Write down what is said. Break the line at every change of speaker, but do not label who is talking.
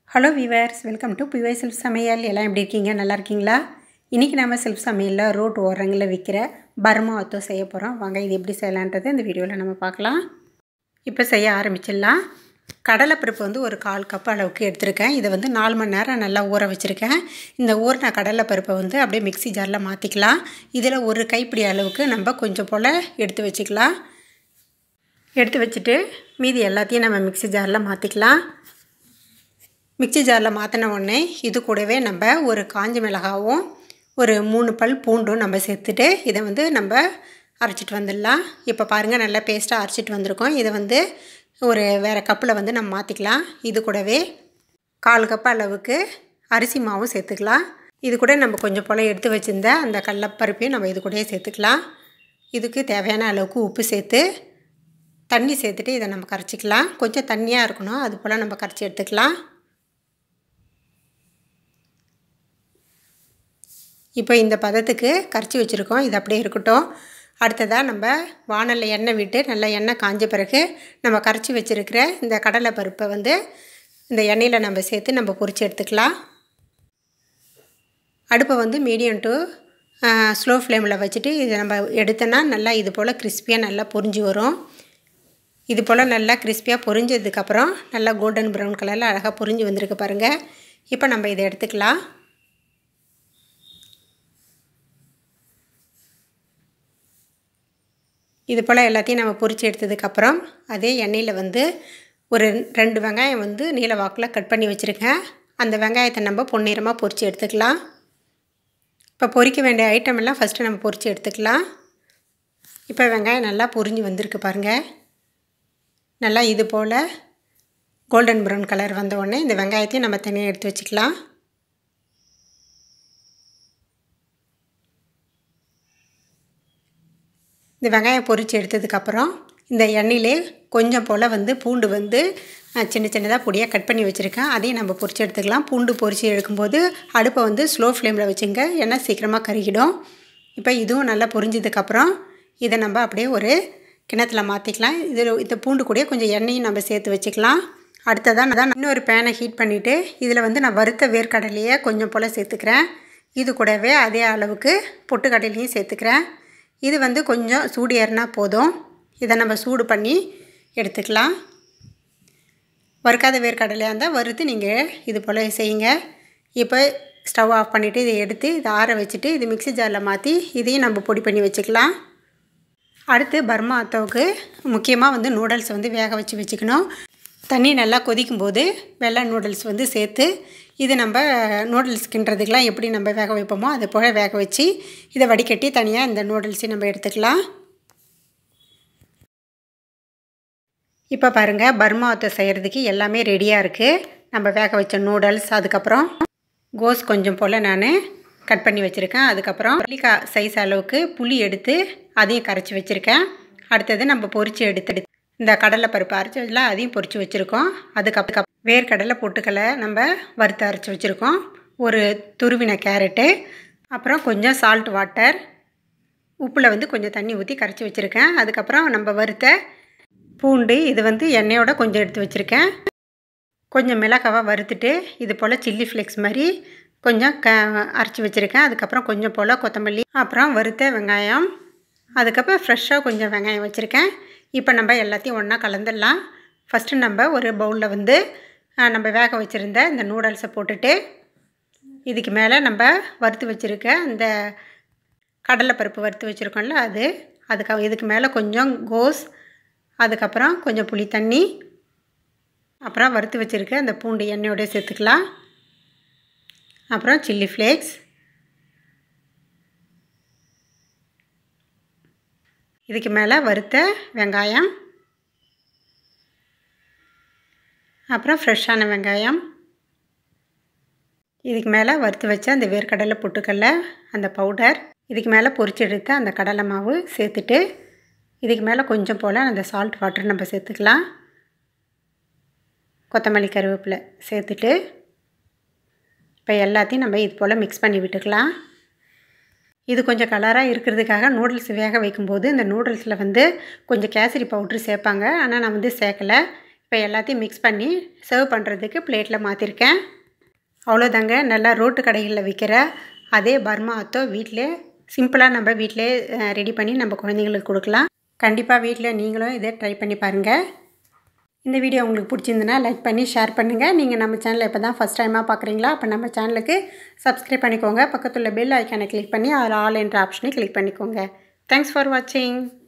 hello viewers welcome to பிவை செல்ஃப் சமையல் எல்லாம் எப்படி இருக்கீங்க நல்லா இருக்கீங்களா இன்றைக்கி நம்ம செல்ஃப் சமையலில் ரோட் ஓரங்களில் விற்கிற பர்மா ஒத்தோ செய்ய போகிறோம் வாங்க இது எப்படி செய்யலான்றது இந்த வீடியோவில் நம்ம பார்க்கலாம் இப்போ செய்ய ஆரம்பிச்சிடலாம் கடலைப்பருப்பு வந்து ஒரு கால் கப் அளவுக்கு எடுத்திருக்கேன் இதை வந்து நாலு மணி நேரம் நல்லா ஊற வச்சுருக்கேன் இந்த ஊறின கடலைப்பருப்பை வந்து அப்படியே மிக்ஸி ஜாரில் மாற்றிக்கலாம் இதில் ஒரு கைப்பிடி அளவுக்கு நம்ம கொஞ்சம் போல் எடுத்து வச்சுக்கலாம் எடுத்து வச்சுட்டு மீதி எல்லாத்தையும் நம்ம மிக்ஸி ஜாரில் மாற்றிக்கலாம் மிக்ஸி ஜாரில் மாற்றின உடனே இது கூடவே நம்ம ஒரு காஞ்ச மிளகாவும் ஒரு மூணு பல் பூண்டும் நம்ம சேர்த்துட்டு இதை வந்து நம்ம அரைச்சிட்டு வந்துடலாம் இப்போ பாருங்கள் நல்லா பேஸ்ட்டாக அரைச்சிட்டு வந்திருக்கோம் இதை வந்து ஒரு வேறு கப்பில் வந்து நம்ம மாற்றிக்கலாம் இது கூடவே கால் கப் அளவுக்கு அரிசி மாவும் சேர்த்துக்கலாம் இது கூட நம்ம கொஞ்சம் போல் எடுத்து வச்சுருந்த அந்த கடலப்பருப்பையும் நம்ம இது கூடயே சேர்த்துக்கலாம் இதுக்கு தேவையான அளவுக்கு உப்பு சேர்த்து தண்ணி சேர்த்துட்டு இதை நம்ம கரைச்சிக்கலாம் கொஞ்சம் தண்ணியாக இருக்கணும் அது போல் நம்ம கரைச்சி எடுத்துக்கலாம் இப்போ இந்த பதத்துக்கு கரைச்சி வச்சுருக்கோம் இது அப்படியே இருக்கட்டும் அடுத்ததாக நம்ம வானலில் எண்ணெய் விட்டு நல்லா எண்ணெய் காஞ்ச பிறகு நம்ம கரைச்சி வச்சுருக்கிற இந்த கடலை பருப்பை வந்து இந்த எண்ணெயில் நம்ம சேர்த்து நம்ம பொரித்து எடுத்துக்கலாம் அடுப்பை வந்து மீடியம் டு ஸ்லோ ஃப்ளேமில் வச்சுட்டு இதை நம்ம எடுத்தோன்னா நல்லா இது போல் கிறிஸ்பியாக நல்லா பொரிஞ்சு வரும் இது போல் நல்லா கிறிஸ்பியாக பொரிஞ்சதுக்கப்புறம் நல்லா கோல்டன் ப்ரௌன் கலரில் அழகாக பொரிஞ்சு வந்திருக்கு பாருங்கள் இப்போ நம்ம இதை எடுத்துக்கலாம் இது போல் எல்லாத்தையும் நம்ம பொரித்து எடுத்ததுக்கப்புறம் அதே எண்ணெயில் வந்து ஒரு ரெண்டு வெங்காயம் வந்து நீல வாக்கில் கட் பண்ணி வச்சுருக்கேன் அந்த வெங்காயத்தை நம்ம பொன்னிறமாக பொரித்து எடுத்துக்கலாம் இப்போ பொரிக்க வேண்டிய ஐட்டம் எல்லாம் ஃபஸ்ட்டு நம்ம பொரித்து எடுத்துக்கலாம் இப்போ வெங்காயம் நல்லா பொரிஞ்சு வந்திருக்கு பாருங்கள் நல்லா இது போல் கோல்டன் ப்ரௌன் கலர் வந்த உடனே இந்த வெங்காயத்தையும் நம்ம தனியாக எடுத்து வச்சுக்கலாம் இந்த வெங்காயம் பொரித்து எடுத்ததுக்கப்புறம் இந்த எண்ணெயிலே கொஞ்சம் போல் வந்து பூண்டு வந்து சின்ன சின்னதாக பொடியாக கட் பண்ணி வச்சுருக்கேன் அதையும் நம்ம பொரித்து எடுத்துக்கலாம் பூண்டு பொரித்து எடுக்கும்போது அடுப்பை வந்து ஸ்லோ ஃப்ளேமில் வச்சுங்க ஏன்னா சீக்கிரமாக கருகிடும் இப்போ இதுவும் நல்லா பொரிஞ்சதுக்கப்புறம் இதை நம்ம அப்படியே ஒரு கிணத்துல மாற்றிக்கலாம் இதில் இந்த பூண்டு கூட கொஞ்சம் எண்ணெயும் நம்ம சேர்த்து வச்சுக்கலாம் அடுத்ததான் நான் இன்னொரு பேனை ஹீட் பண்ணிவிட்டு இதில் வந்து நான் வறுத்த வேர்க்கடலையை கொஞ்சம் போல் சேர்த்துக்கிறேன் இது கூடவே அதே அளவுக்கு பொட்டுக்கடலையும் சேர்த்துக்கிறேன் இது வந்து கொஞ்சம் சூடு ஏறினா போதும் இதை நம்ம சூடு பண்ணி எடுத்துக்கலாம் வறுக்காத வேர்க்கடலையாக இருந்தால் வறுத்து நீங்கள் இது போல் செய்யுங்க இப்போ ஸ்டவ் ஆஃப் பண்ணிவிட்டு இதை எடுத்து இதை ஆற வச்சுட்டு இது மிக்ஸி ஜாரில் மாற்றி இதையும் நம்ம பொடி பண்ணி வச்சுக்கலாம் அடுத்து பர்மா அத்தாவுக்கு முக்கியமாக வந்து நூடுல்ஸ் வந்து வேக வச்சு வச்சுக்கணும் தண்ணி நல்லா கொதிக்கும்போது வெள்ளை நூடுல்ஸ் வந்து சேர்த்து இது நம்ம நூடுல்ஸ் கிண்டுறதுக்கெலாம் எப்படி நம்ம வேக வைப்போமோ அது போல் வேக வச்சு இதை வடிகட்டி தனியாக இந்த நூடுல்ஸையும் நம்ம எடுத்துக்கலாம் இப்போ பாருங்கள் பர்மாவத்தை செய்கிறதுக்கு எல்லாமே ரெடியாக இருக்குது நம்ம வேக வச்ச நூடுல்ஸ் அதுக்கப்புறம் கோஸ் கொஞ்சம் போல் நான் கட் பண்ணி வச்சுருக்கேன் அதுக்கப்புறம் புளிக்காய் சைஸ் அளவுக்கு புளி எடுத்து அதையும் கரைச்சி வச்சுருக்கேன் அடுத்தது நம்ம பொரித்து எடுத்து இந்த கடலை பருப்பு அரைச்சதில் அதையும் பொரித்து வச்சுருக்கோம் அதுக்கப்புறம் வேர்க்கடலை பொட்டுக்கடலை நம்ம வறுத்து அரைச்சி வச்சுருக்கோம் ஒரு துருவின கேரட்டு அப்புறம் கொஞ்சம் சால்ட் வாட்டர் உப்பில் வந்து கொஞ்சம் தண்ணி ஊற்றி கரைச்சி வச்சுருக்கேன் அதுக்கப்புறம் நம்ம வறுத்த பூண்டு இது வந்து எண்ணெயோட கொஞ்சம் எடுத்து வச்சுருக்கேன் கொஞ்சம் மிளகாவாக வறுத்துட்டு இது போல் சில்லி ஃப்ளேக்ஸ் மாதிரி கொஞ்சம் க அரைச்சி வச்சுருக்கேன் அதுக்கப்புறம் கொஞ்சம் போல் கொத்தமல்லி அப்புறம் வறுத்த வெங்காயம் அதுக்கப்புறம் ஃப்ரெஷ்ஷாக கொஞ்சம் வெங்காயம் வச்சுருக்கேன் இப்போ நம்ம எல்லாத்தையும் ஒன்றா கலந்துடலாம் ஃபஸ்ட்டு நம்ம ஒரு பவுலில் வந்து நம்ம வேக வச்சுருந்த இந்த நூடுல்ஸை போட்டுட்டு இதுக்கு மேலே நம்ம வறுத்து வச்சுருக்க இந்த கடலைப்பருப்பு வறுத்து வச்சுருக்கோம்ல அது அதுக்கு இதுக்கு மேலே கொஞ்சம் கோஸ் அதுக்கப்புறம் கொஞ்சம் புளி தண்ணி அப்புறம் வறுத்து வச்சுருக்க அந்த பூண்டு எண்ணெயோடய சேர்த்துக்கலாம் அப்புறம் சில்லி ஃப்ளேக்ஸ் இதுக்கு மேலே வறுத்த வெங்காயம் அப்புறம் ஃப்ரெஷ்ஷான வெங்காயம் இதுக்கு மேலே வறுத்து வச்ச அந்த வேர்க்கடலை பொட்டுக்கடலை அந்த பவுடர் இதுக்கு மேலே பொரிச்சு எடுத்த அந்த கடலை மாவு சேர்த்துட்டு இதுக்கு மேலே கொஞ்சம் போல் அந்த சால்ட் வாட்டர் நம்ம சேர்த்துக்கலாம் கொத்தமல்லி கருவேப்பிலை சேர்த்துட்டு இப்போ எல்லாத்தையும் நம்ம இது போல் மிக்ஸ் பண்ணி விட்டுக்கலாம் இது கொஞ்சம் கலராக இருக்கிறதுக்காக நூடுல்ஸ் வேக வைக்கும்போது இந்த நூடுல்ஸில் வந்து கொஞ்சம் கேசரி பவுட்ரு சேர்ப்பாங்க ஆனால் நான் வந்து சேர்க்கலை இப்போ எல்லாத்தையும் மிக்ஸ் பண்ணி சர்வ் பண்ணுறதுக்கு பிளேட்டில் மாற்றிருக்கேன் அவ்வளோதாங்க நல்லா ரோட்டு கடைகளில் விற்கிற அதே பர்மா அத்தோ வீட்டிலே சிம்பிளாக நம்ம வீட்டிலே ரெடி பண்ணி நம்ம குழந்தைங்களுக்கு கொடுக்கலாம் கண்டிப்பாக வீட்டில் நீங்களும் இதை ட்ரை பண்ணி பாருங்கள் இந்த வீடியோ உங்களுக்கு பிடிச்சிருந்துன்னா லைக் பண்ணி ஷேர் பண்ணுங்கள் நீங்கள் நம்ம சேனலை இப்போ தான் ஃபஸ்ட் டைமாக பார்க்குறீங்களா அப்போ நம்ம சேனலுக்கு சப்ஸ்கிரைப் பண்ணிக்கோங்க பக்கத்தில் பெல் ஐக்கானை கிளிக் பண்ணி அதில் ஆல் என்ற ஆப்ஷனை கிளிக் பண்ணிக்கோங்க தேங்க்ஸ் ஃபார் வாட்சிங்